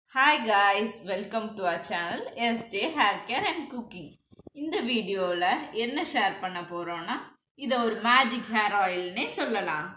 hi guys welcome to our channel SJ hair care and cooking இந்த வீடியோவில் என்ன share பண்ண போகிறோன்னா இதை ஒரு மேஜிக் ஹேர் ஆயில்னே சொல்லலாம்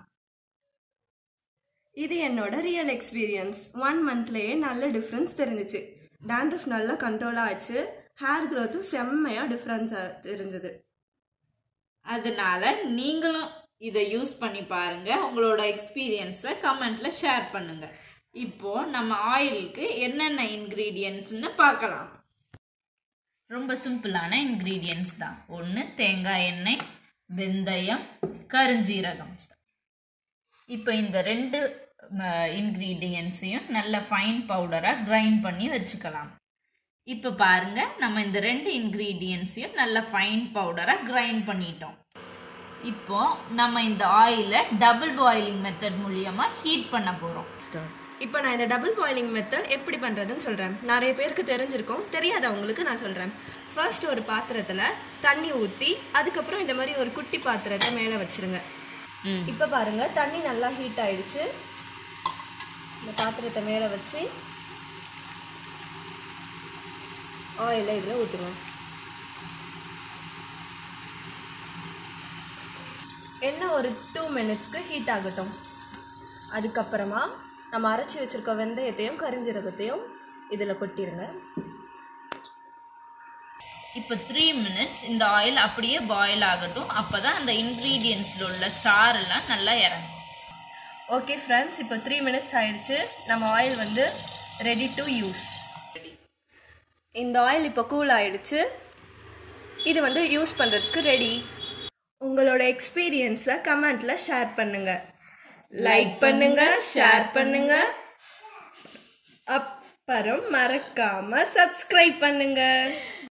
இது என்னோட ரியல் எக்ஸ்பீரியன்ஸ் ஒன் மந்த்லேயே நல்ல டிஃப்ரென்ஸ் தெரிஞ்சிச்சு dandruff நல்லா கண்ட்ரோல் ஆச்சு ஹேர் க்ரோத்தும் செம்மையாக டிஃப்ரென்ஸ் தெரிஞ்சது அதனால நீங்களும் இதை யூஸ் பண்ணி பாருங்க உங்களோட எக்ஸ்பீரியன்ஸை கமெண்ட்ல ஷேர் பண்ணுங்க இப்போ நம்ம ஆயிலுக்கு என்னென்ன இன்க்ரீடியன்ட்ஸ்னு பார்க்கலாம் ரொம்ப சிம்பிளான இன்க்ரீடியன்ட்ஸ் தான் ஒன்று தேங்காய் எண்ணெய் வெந்தயம் கருஞ்சீரகம் இப்போ இந்த ரெண்டு இன்க்ரீடியன்ஸையும் நல்ல ஃபைன் பவுடராக கிரைண்ட் பண்ணி வச்சுக்கலாம் இப்போ பாருங்க நம்ம இந்த ரெண்டு இன்க்ரீடியன்ஸையும் நல்ல ஃபைன் பவுடராக கிரைண்ட் பண்ணிட்டோம் இப்போ நம்ம இந்த ஆயிலை டபுள் பாயிலிங் மெத்தட் மூலியமா ஹீட் பண்ண போகிறோம் இப்போ நான் இந்த டபுள் பாயிலிங் மெத்தட் எப்படி பண்ணுறதுன்னு சொல்கிறேன் நிறைய பேருக்கு தெரிஞ்சிருக்கும் தெரியாதவங்களுக்கு நான் சொல்கிறேன் ஃபர்ஸ்ட் ஒரு பாத்திரத்தில் தண்ணி ஊற்றி அதுக்கப்புறம் இந்த மாதிரி ஒரு குட்டி பாத்திரத்தை மேலே வச்சிருங்க இப்போ பாருங்க தண்ணி நல்லா ஹீட் ஆயிடுச்சு இந்த பாத்திரத்தை மேலே வச்சு ஆயிலை இதில் ஊற்றுங்க எண்ணெய் ஒரு டூ மினிட்ஸ்க்கு ஹீட் ஆகட்டும் அதுக்கப்புறமா நம்ம அரைச்சி வச்சிருக்க வெந்தயத்தையும் கரிஞ்சீரகத்தையும் இதில் கொட்டிடுங்க இப்போ த்ரீ மினிட்ஸ் இந்த ஆயில் அப்படியே பாயில் ஆகட்டும் அப்பதான் அந்த இன்க்ரீடியன்ஸில் உள்ள சாரெல்லாம் நல்லா இறங்கும் ஓகே ஃப்ரெண்ட்ஸ் இப்போ த்ரீ மினிட்ஸ் ஆயிடுச்சு நம்ம ஆயில் வந்து ரெடி டு யூஸ் இந்த ஆயில் இப்போ கூல் ஆயிடுச்சு இது வந்து யூஸ் பண்ணுறதுக்கு ரெடி உங்களோட எக்ஸ்பீரியன்ஸை கமெண்ட்டில் ஷேர் பண்ணுங்க லைக் பண்ணுங்க ஷேர் பண்ணுங்க அப்புறம் மறக்காம சப்ஸ்கிரைப் பண்ணுங்க